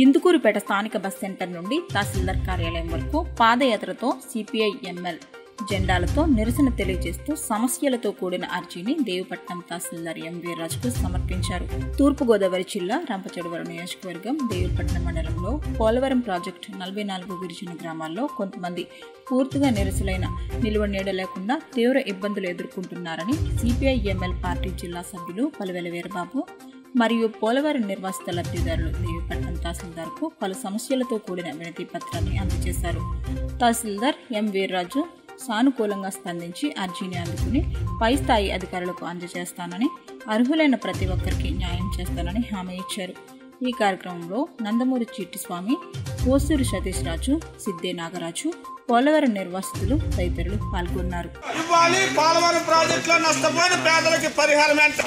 ఇందుకూరుపేట స్థానిక bus centre నుండి తహసీల్దార్ కార్యాలయం వరకు పాదయాత్రతో సిపిఐ ఎంఎల్ జెండాలతో నిరసన తెలియజేస్తూ సమస్యలతో కూడిన అర్జీని దేవిపట్నం తహసీల్దార్ ఎం వీర్రాజుకు సమర్పించారు తూర్పుగోదావరి జిల్లా రంపచోడవరం నియోజకవర్గం దేవిపట్నం మండలంలో పోలవరం ప్రాజెక్టు నలభై నాలుగు గిరిజన గ్రామాల్లో కొంతమంది పూర్తిగా నిరసలైన నిలువ నీడ లేకుండా తీవ్ర ఇబ్బందులు ఎదుర్కొంటున్నారని సిపిఐ ఎంఎల్ పార్టీ జిల్లా సభ్యులు పలువెల వీరబాబు మరియు పోలవరం నిర్వాసిత లబ్ధిదారులు దేవిపట్నం తహసీల్దార్కు పలు సమస్యలతో కూడిన వినతి పత్రాన్ని అందజేశారు తహసీల్దార్ ఎం వీర్రాజు సానుకూలంగా స్పందించి అర్జీని అందుకుని పై స్థాయి అధికారులకు అందజేస్తానని అర్హులైన ప్రతి ఒక్కరికి న్యాయం చేస్తానని హామీ ఇచ్చారు ఈ కార్యక్రమంలో నందమూరి చిట్టిస్వామి కోసూరు సతీష్ రాజు సిద్దే నాగరాజు పోలవరం నిర్వాసితులు తదితరులు పాల్గొన్నారు ఇవ్వాలి పోలవరం ప్రాజెక్టులో నష్టపోయిన పేదలకి పరిహారం ఎంత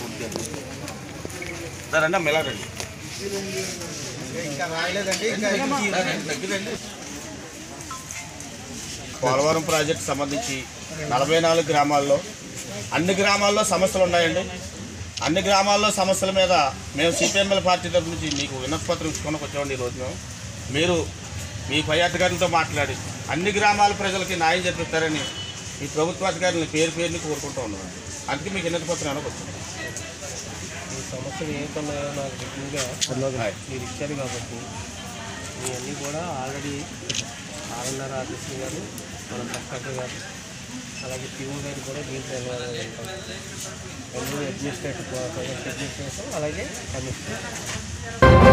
రండి మెలారండి పోలవరం ప్రాజెక్ట్ సంబంధించి నలభై నాలుగు గ్రామాల్లో అన్ని గ్రామాల్లో సమస్యలు ఉన్నాయండి అన్ని గ్రామాల్లో సమస్యల మీద మేము సిపిఎంఎల్ పార్టీ తరఫు నుంచి మీకు వినతిపత్రం ఇచ్చుకోవడానికి వచ్చామండి ఈరోజు మేము మీరు మీ పై అధికారులతో మాట్లాడి అన్ని గ్రామాల ప్రజలకి న్యాయం జరిపిస్తారని ఈ ప్రభుత్వ అధికారులను పేరు పేరుని కోరుకుంటూ ఉన్నాం అందుకే మీకు వినతిపత్రం అనేది వచ్చింది ఈ సమస్యలు ఏమున్నాయో నాకు ఎక్కువగా మీరు ఇచ్చారు కాబట్టి ఇవన్నీ కూడా ఆల్రెడీ ఆర్ఎన్ఆర్ ఆఫీసర్ గారు మన కలెక్టర్ గారు అలాగే పిఓ గారు కూడా దీంట్లో ఇన్వాల్వ్ అయి ఉంటాం రెండు అడ్మినిస్ట్రేటివ్ ప్రాజెక్ట్ అడ్మినిస్ట్రేషన్ అలాగే కమిషనర్